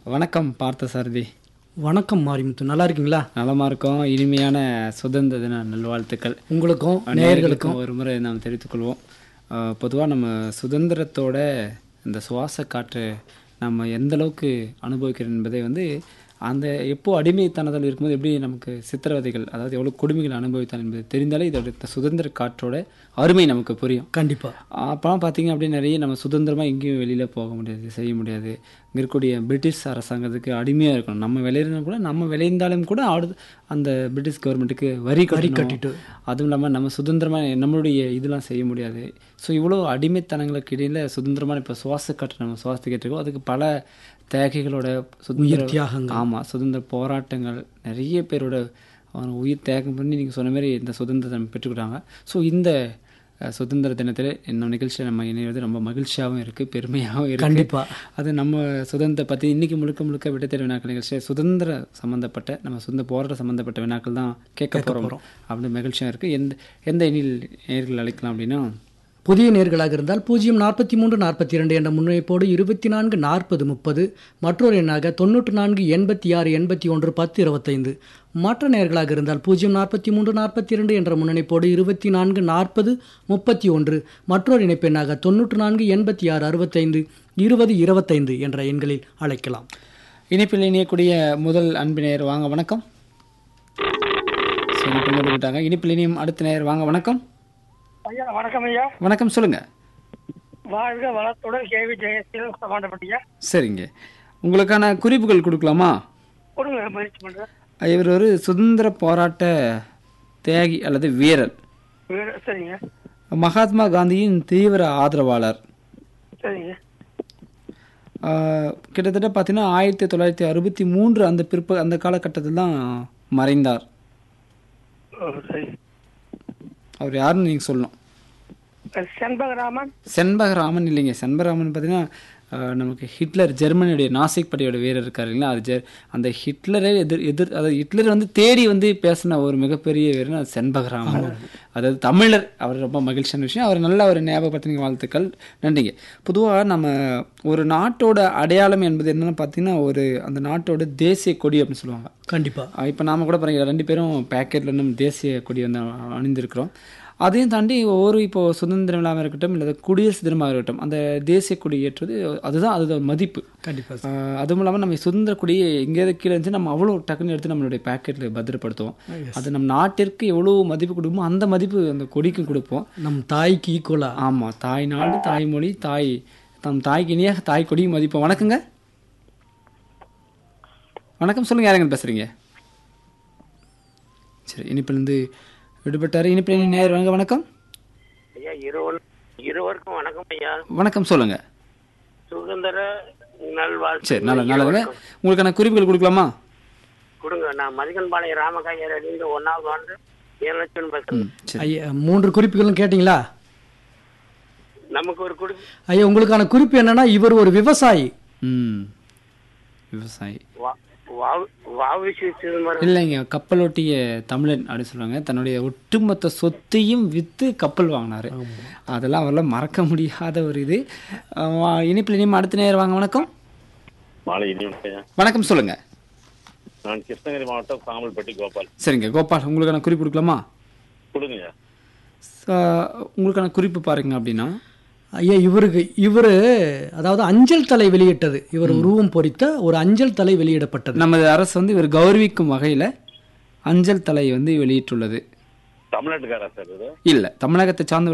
வணக்கம் பார்த்த சாரதி வணக்கம் மாரிமுத்து நல்லா இருக்கீங்களா நலமா இருக்கோம் இனிமையான சுதந்திர தின நல்வாழ்த்துக்கள் உங்களுக்கும் நேயர்களுக்கும் நேயர்களுக்கும் ஒரு முறை நாம் தெரிவித்துக் கொள்வோம் பொதுவாக நம்ம சுதந்திரத்தோட இந்த சுவாச காற்று நம்ம எந்த அளவுக்கு அனுபவிக்கிறோம் என்பதை வந்து அந்த எப்போ அடிமைத்தனத்தில் இருக்கும்போது எப்படி நமக்கு சித்திரவதைகள் அதாவது எவ்வளோ கொடுமைகள் அனுபவித்தான் என்பது தெரிந்தாலே இதோட இந்த சுதந்திர காற்றோட அருமை நமக்கு புரியும் கண்டிப்பா அப்போலாம் பார்த்தீங்க அப்படின்னா நிறைய நம்ம சுதந்திரமாக எங்கேயும் வெளியில் போக முடியாது செய்ய முடியாது இங்கே இருக்கக்கூடிய பிரிட்டிஷ் அரசாங்கத்துக்கு அடிமையாக இருக்கணும் நம்ம விளையிறதுனா கூட நம்ம விளைந்தாலும் கூட அடுத்து அந்த பிரிட்டிஷ் கவர்மெண்ட்டுக்கு வரி வரி கட்டிட்டு. அதுவும் இல்லாமல் நம்ம சுதந்திரமாக நம்மளுடைய இதெல்லாம் செய்ய முடியாது ஸோ இவ்வளோ அடிமைத்தனங்களுக்கு இடையில் சுதந்திரமான இப்போ சுவாச காற்று நம்ம சுவாசிக்கிட்டு இருக்கோம் அதுக்கு பல தேகைகளோட சுதந்திர தியாகங்கள். ஆமாம் சுதந்திர போராட்டங்கள் நிறைய பேரோட அவங்க உயிர் தியாகம் பண்ணி நீங்கள் சொன்ன மாதிரி இந்த சுதந்திரத்தை நம்ம பெற்றுக்கிட்டாங்க ஸோ இந்த அஹ், சுதந்திர தினத்தில் இந்த நிகழ்ச்சியை நம்ம இணைவது ரொம்ப மகிழ்ச்சியாகவும் இருக்குது பெருமையாகவும் இருக்குது கண்டிப்பா அது நம்ம சுதந்திரத்தை பற்றி இன்றைக்கி முழுக்க முழுக்க விடைத்தேர்வு வினாக்கள் நிகழ்ச்சி சுதந்திர சம்மந்தப்பட்ட நம்ம சுதந்திர போராட்ட சம்மந்தப்பட்ட வினாக்கள் தான் கேட்க போகிறோம் அப்படின்னு மகிழ்ச்சியாக இருக்குது எந்த எந்த எண்ணில் நேர்கள் அழைக்கலாம் அப்படின்னா புதிய நேர்களாக இருந்தால் பூஜ்ஜியம் நாற்பத்தி மூன்று நாற்பத்தி இரண்டு என்ற முன்வைப்போடு இருபத்தி நான்கு நாற்பது முப்பது மற்றொரு எண்ணாக தொண்ணூற்று நான்கு எண்பத்தி ஆறு எண்பத்தி ஒன்று பத்து இருபத்தைந்து மற்ற நேர்களாக இருந்தால் பூஜ்ஜியம் நாற்பத்தி மூன்று நாற்பத்தி இரண்டு என்ற முன்னணிப்போடு இருபத்தி நான்கு நாற்பது முப்பத்தி ஒன்று மற்றொரு இணைப்பெண்ணாக தொண்ணூற்று நான்கு எண்பத்தி ஆறு அறுபத்தைந்து இருபது இருபத்தைந்து என்ற எண்களில் அழைக்கலாம் இணைப்பில் இணையக்கூடிய முதல் அன்பினர் வாங்க வணக்கம் ஸோ இணைப்பில் இணைந்து விட்டாங்க இணைப்பில் இணையும் அடுத்த நேர் வாங்க வணக்கம் ஐயா வணக்கம் ஐயா வணக்கம் சொல்லுங்க வாழ்க வளத்துடன் கேவி ஜெயசீலன் சமாண்டப்பட்டியா சரிங்க உங்களுக்கான குறிப்புகள் கொடுக்கலாமா கொடுங்க முயற்சி பண்றேன் இவர் ஒரு சுதந்திர போராட்ட தியாகி அல்லது வீரர் வேற சரிங்க மகாத்மா காந்தியின் தீவிர ஆதரவாளர் சரிங்க ஆஹ், கிட்டத்தட்ட பார்த்தீங்கன்னா ஆயிரத்தி தொள்ளாயிரத்தி அறுபத்தி மூன்று அந்த பிற்ப அந்த காலகட்டத்தில் தான் மறைந்தார் ஓ, சரி அவர் யாருன்னு நீங்கள் சொல்லணும் செண்பகராமன் செண்பகராமன் இல்லைங்க செண்பகராமன் பார்த்தீங்கன்னா ஆஹ், நமக்கு ஹிட்லர் ஜெர்மனியுடைய நாசிக் படையோட வீரர் இருக்காரு இல்லைங்களா அது ஜெர் அந்த ஹிட்லரை எதிர் எதிர் அதாவது ஹிட்லர் வந்து தேடி வந்து பேசின ஒரு மிகப்பெரிய வீரர் அது செண்பகராமன் அதாவது தமிழர் அவர் ரொம்ப மகிழ்ச்சியான விஷயம் அவர் நல்ல ஒரு ஞாபகப்படுத்தின வாழ்த்துக்கள் நன்றிங்க பொதுவாக நம்ம ஒரு நாட்டோட அடையாளம் என்பது என்னன்னு பார்த்தீங்கன்னா ஒரு அந்த நாட்டோட தேசிய கொடி அப்படின்னு சொல்லுவாங்க கண்டிப்பா இப்போ நாம கூட பாருங்க ரெண்டு பேரும் பேக்கெட்டில் நம்ம தேசிய கொடி வந்து அணிந்திருக்கிறோம் அதையும் தாண்டி ஒவ்வொரு இப்போ சுதந்திர விழாவாக இருக்கட்டும் இல்லை குடியரசு தினமாக இருக்கட்டும் அந்த தேசிய கொடி ஏற்றுவது அதுதான் அது மதிப்பு கண்டிப்பா ஆஹ் அதுவும் இல்லாமல் நம்ம சுதந்திர கொடியை எங்கேயாவது கீழே இருந்துச்சு நம்ம அவ்வளோ டக்குன்னு எடுத்து நம்மளுடைய பேக்கெட்டில் பத்திரப்படுத்துவோம் அது நம்ம நாட்டிற்கு எவ்வளோ மதிப்பு கொடுப்போமோ அந்த மதிப்பு அந்த கொடிக்கும் கொடுப்போம் நம் தாய்க்கு ஈக்குவலா ஆமாம் தாய் நாடு தாய்மொழி தாய் தம் தாய்க்கு இனியாக தாய் கொடியும் மதிப்போம் வணக்கங்க வணக்கம் சொல்லுங்க யாருங்க பேசுறீங்க சரி இனிப்பிலிருந்து விடுபட்டாரு இனிப்பில் நேர் வாங்க வணக்கம் ஐயா இருவர் இருவருக்கும் வணக்கம் ஐயா வணக்கம் சொல்லுங்க சுதந்திர நல்வாழ்த்து சரி நல்ல நல்லதுங்க உங்களுக்கான குறிப்புகள் கொடுக்கலாமா கொடுங்க நான் மதிகன்பாளையம் ராமகாயரிலிருந்து ஒன்னாவது ஆண்டு ஏழு லட்சம் பேசுறேன் ம் சரி ஐயா மூன்று குறிப்புகளும் கேட்டிங்களா நமக்கு ஒரு குடி ஐயா உங்களுக்கான குறிப்பு என்னன்னா இவர் ஒரு விவசாயி ம் விவசாயி வாவிசி சிதம்பரம் இல்லைங்க கப்பலோட்டிய தமிழன் அப்படின்னு சொல்லுவாங்க தன்னுடைய ஒட்டுமொத்த சொத்தையும் விற்று கப்பல் வாங்கினாரு அதெல்லாம் அவரெல்லாம் மறக்க முடியாத ஒரு இது அஹ் இனிப்பில் இனிமே அடுத்த நேரம் வாங்க வணக்கம் மாலை இனியும் ஐயா. வணக்கம் சொல்லுங்க நான் கிருஷ்ணகிரி மாவட்டம் சாமல்பட்டி கோபால் சரிங்க கோபால் உங்களுக்கான குறிப்பு கொடுக்கலாமா கொடுங்க அஹ் உங்களுக்கான குறிப்பு பாருங்க அப்படின்னா ஐயா இவருக்கு இவர் அதாவது அஞ்சல் தலை வெளியிட்டது இவர் உருவம் பொறித்த ஒரு அஞ்சல் தலை வெளியிடப்பட்டது நமது அரசு வந்து இவர் கௌரவிக்கும் வகையில் அஞ்சல் தலை வந்து வெளியிட்டுள்ளது தமிழ்நாட்டுக்காரா சார் இது இல்லை தமிழகத்தை சார்ந்த